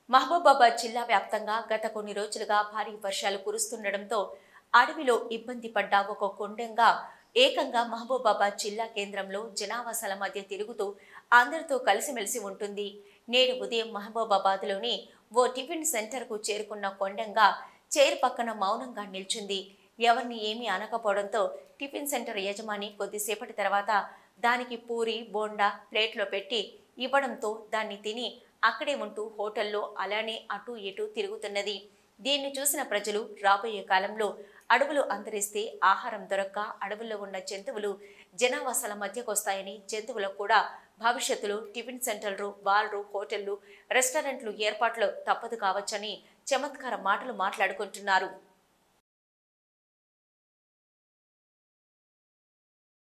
మహబూబాబాద్ జిల్లా వ్యాప్తంగా గత కొన్ని రోజులుగా భారీ వర్షాలు కురుస్తుండటంతో అడవిలో ఇబ్బంది పడ్డ ఒక కొండంగా ఏకంగా మహబూబాబాద్ జిల్లా కేంద్రంలో జనావాసాల మధ్య తిరుగుతూ అందరితో కలిసిమెలిసి ఉంటుంది నేడు ఉదయం మహబూబాబాద్లోని ఓ టిఫిన్ సెంటర్కు చేరుకున్న కొండంగా చైర్ పక్కన మౌనంగా నిల్చుంది ఎవరిని ఏమీ అనకపోవడంతో టిఫిన్ సెంటర్ యజమాని కొద్దిసేపటి తర్వాత దానికి పూరి బోండా ప్లేట్లో పెట్టి ఇవ్వడంతో దాన్ని తిని అక్కడే ఉంటూ హోటల్లో అలానే అటు ఇటు తిరుగుతున్నది దీన్ని చూసిన ప్రజలు రాబోయే కాలంలో అడవులు అంతరిస్తే ఆహారం దొరక్క అడవుల్లో ఉన్న జంతువులు జనావాసాల మధ్యకొస్తాయని జంతువులకు కూడా భవిష్యత్తులో టిఫిన్ సెంటర్లు బార్లు హోటళ్లు రెస్టారెంట్లు ఏర్పాట్లు తప్పదు కావచ్చని చమత్కార మాటలు మాట్లాడుకుంటున్నారు